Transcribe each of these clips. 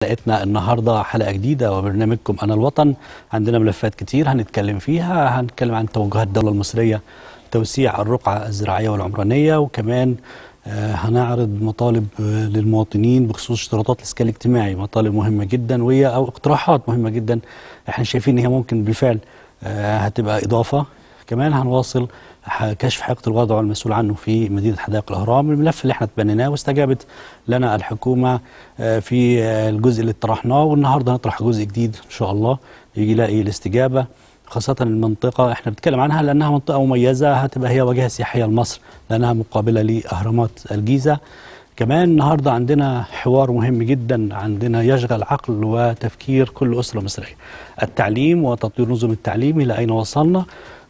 حلقتنا النهارده حلقه جديده وبرنامجكم انا الوطن عندنا ملفات كتير هنتكلم فيها هنتكلم عن توجهات الدوله المصريه توسيع الرقعه الزراعيه والعمرانيه وكمان آه، هنعرض مطالب آه، للمواطنين بخصوص اشتراطات الاسكان الاجتماعي مطالب مهمه جدا وهي او اقتراحات مهمه جدا احنا شايفين ان هي ممكن بالفعل آه، هتبقى اضافه كمان هنواصل ح- كشف حقيقه الوضع والمسؤول عنه في مدينه حدائق الاهرام الملف اللي احنا تبنيناه واستجابت لنا الحكومه آه، في آه، الجزء اللي طرحناه والنهارده هنطرح جزء جديد ان شاء الله يجي يلاقي الاستجابه خاصة المنطقة احنا بنتكلم عنها لأنها منطقة مميزة هتبقى هي واجهة سياحية لمصر لأنها مقابلة لأهرامات الجيزة كمان النهاردة عندنا حوار مهم جدا عندنا يشغل عقل وتفكير كل أسرة مصرية التعليم وتطوير نظم التعليم إلى أين وصلنا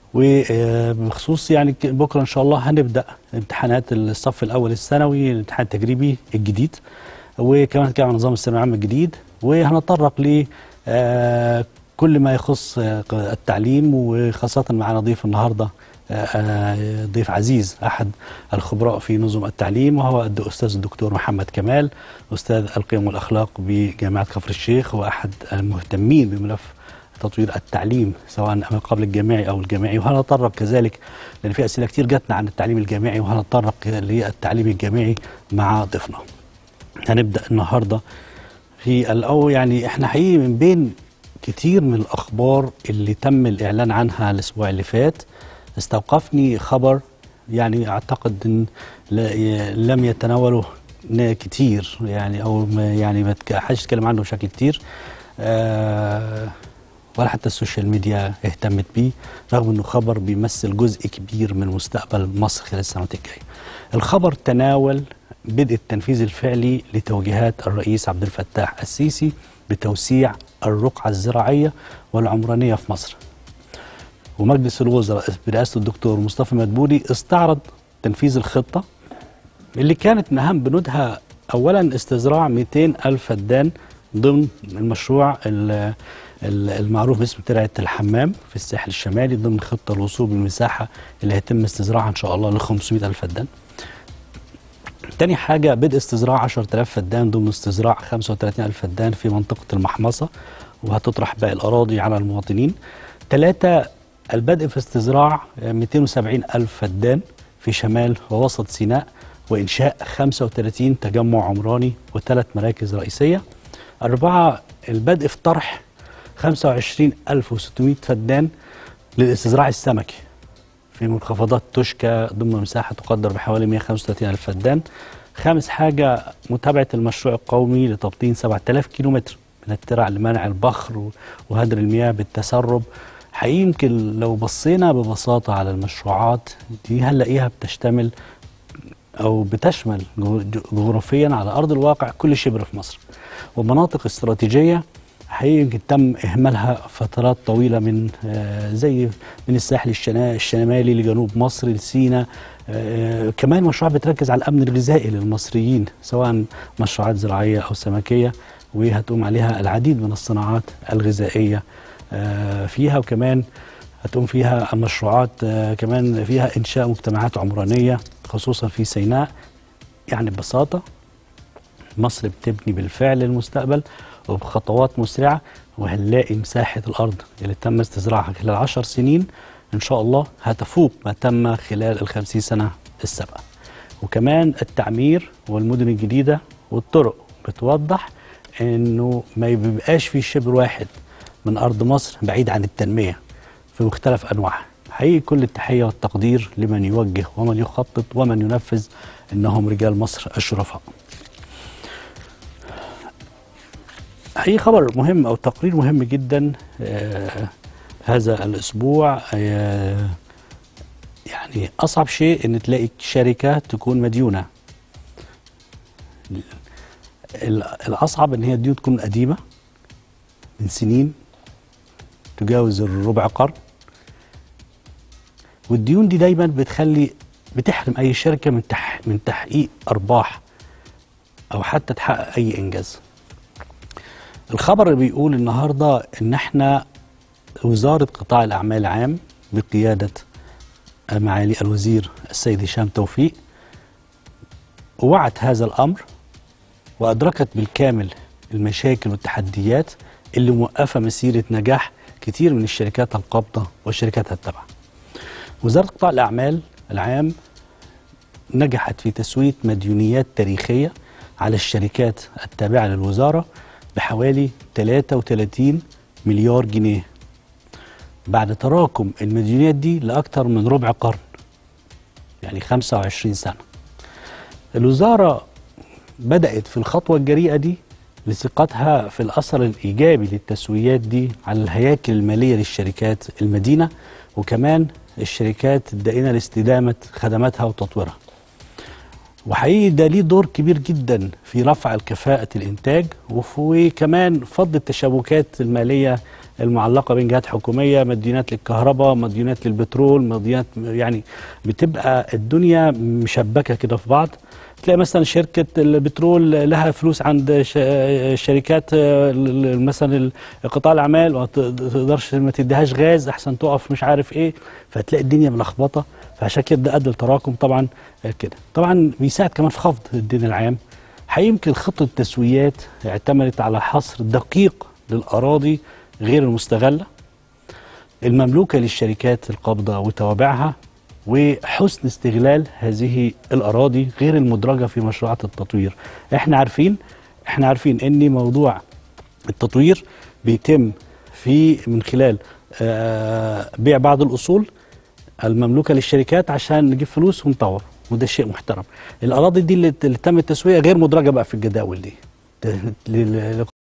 وبخصوص يعني ك- بكرة إن شاء الله هنبدأ امتحانات الصف الأول الثانوي الامتحان التجريبي الجديد وكمان هنتكلم عن نظام الثانوي العام الجديد وهنتطرق ل آه، كل ما يخص آه، التعليم وخاصة معنا ضيف النهارده آه، آه، ضيف عزيز أحد الخبراء في نظم التعليم وهو الأستاذ الدكتور محمد كمال أستاذ القيم والأخلاق بجامعة كفر الشيخ وأحد المهتمين بملف تطوير التعليم سواء ما قبل الجامعي أو الجامعي وهنتطرق كذلك لأن في أسئلة كتير جاتنا عن التعليم الجامعي وهنتطرق للتعليم الجامعي مع ضيفنا هنبدأ النهاردة في الأول يعني احنا حقيقي من بين كتير من الأخبار اللي تم الإعلان عنها الأسبوع اللي فات استوقفني خبر يعني أعتقد إن لا- لم يتناوله نا- كتير يعني أو ما يعني ما تك- حدش يتكلم عنه بشكل كتير آه ولا حتى السوشيال ميديا اهتمت بيه رغم انه خبر بيمثل جزء كبير من مستقبل مصر خلال السنوات الجايه. الخبر تناول بدء التنفيذ الفعلي لتوجيهات الرئيس عبد الفتاح السيسي بتوسيع الرقعه الزراعيه والعمرانيه في مصر. ومجلس الوزراء برئاسه الدكتور مصطفى مدبولي استعرض تنفيذ الخطه اللي كانت من اهم بنودها اولا استزراع 200 الف فدان ضمن المشروع ال- ال- المعروف باسم ترعه الحمام في الساحل الشمالي ضمن خطه الوصول بالمساحه اللي هيتم استزراعها ان شاء الله ل 500 الف فدان. تاني حاجة بدء استزراع 10000 فدان ضمن استزراع 35000 فدان في منطقة المحمصة وهتطرح باقي الأراضي على المواطنين. ثلاثة البدء في استزراع 270 ألف فدان في شمال ووسط سيناء وإنشاء 35 تجمع عمراني وثلاث مراكز رئيسية. أربعة البدء في طرح 25600 فدان للاستزراع السمكي في منخفضات توشكا ضمن مساحة تقدر بحوالي 135 ألف فدان خامس حاجة متابعة المشروع القومي لتبطين 7000 كيلومتر من الترع لمنع البخر و- وهدر المياه بالتسرب حقيقي يمكن لو بصينا ببساطة على المشروعات دي هنلاقيها بتشتمل أو بتشمل جو- جغرافيا على أرض الواقع كل شبر في مصر ومناطق استراتيجية حقيقي يمكن تم إهمالها فترات طويلة من آه، زي من الساحل الشنا- الشمالي لجنوب مصر لسينا آه، كمان مشروعات بتركز على الأمن الغذائي للمصريين سواء مشروعات زراعية أو سمكية وهتقوم عليها العديد من الصناعات الغذائية آه، فيها وكمان هتقوم فيها مشروعات آه، كمان فيها إنشاء مجتمعات عمرانية خصوصا في سيناء يعني ببساطة مصر بتبني بالفعل المستقبل وبخطوات مسرعة وهنلاقي مساحة الأرض اللي تم استزراعها خلال عشر سنين إن شاء الله هتفوق ما تم خلال الخمسين سنة السابقة وكمان التعمير والمدن الجديدة والطرق بتوضح إنه ما بيبقاش في شبر واحد من أرض مصر بعيد عن التنمية في مختلف أنواعها حقيقي كل التحية والتقدير لمن يوجه ومن يخطط ومن ينفذ إنهم رجال مصر الشرفاء حقيقي خبر مهم او تقرير مهم جدا آه هذا الاسبوع آه يعني اصعب شيء ان تلاقي شركه تكون مديونه ال- الاصعب ان هي الديون تكون قديمه من سنين تجاوز الربع قرن والديون دي دايما بتخلي بتحرم اي شركه من تح من تحقيق ارباح او حتى تحقق اي انجاز الخبر اللي بيقول النهارده ان احنا وزاره قطاع الاعمال العام بقياده معالي الوزير السيد هشام توفيق وعت هذا الامر وادركت بالكامل المشاكل والتحديات اللي موقفه مسيره نجاح كتير من الشركات القابضه والشركات التابعه. وزاره قطاع الاعمال العام نجحت في تسويه مديونيات تاريخيه على الشركات التابعه للوزاره بحوالي 33 مليار جنيه بعد تراكم المديونيات دي لاكثر من ربع قرن يعني 25 سنه الوزاره بدات في الخطوه الجريئه دي لثقتها في الاثر الايجابي للتسويات دي على الهياكل الماليه للشركات المدينه وكمان الشركات الدائنه لاستدامه خدماتها وتطويرها وحقيقي ده ليه دور كبير جدا في رفع الكفاءة الإنتاج وكمان فض التشابكات المالية المعلقة بين جهات حكومية مديونات للكهرباء مديونات للبترول مديونات يعني بتبقى الدنيا مشبكة كده في بعض تلاقي مثلا شركة البترول لها فلوس عند ش- شركات مثلا قطاع الأعمال وما تقدرش ما تديهاش غاز أحسن تقف مش عارف إيه فتلاقي الدنيا ملخبطة فعشان كده ده ادى لتراكم طبعا كده طبعا بيساعد كمان في خفض الدين العام هيمكن خطه التسويات اعتمدت على حصر دقيق للاراضي غير المستغله المملوكه للشركات القابضه وتوابعها وحسن استغلال هذه الاراضي غير المدرجه في مشروعات التطوير احنا عارفين احنا عارفين ان موضوع التطوير بيتم في من خلال آه، بيع بعض الاصول المملوكه للشركات عشان نجيب فلوس ونطور وده شيء محترم الاراضي دي اللي اللي تم التسويه غير مدرجه بقى في الجداول دي ت- ل- ل-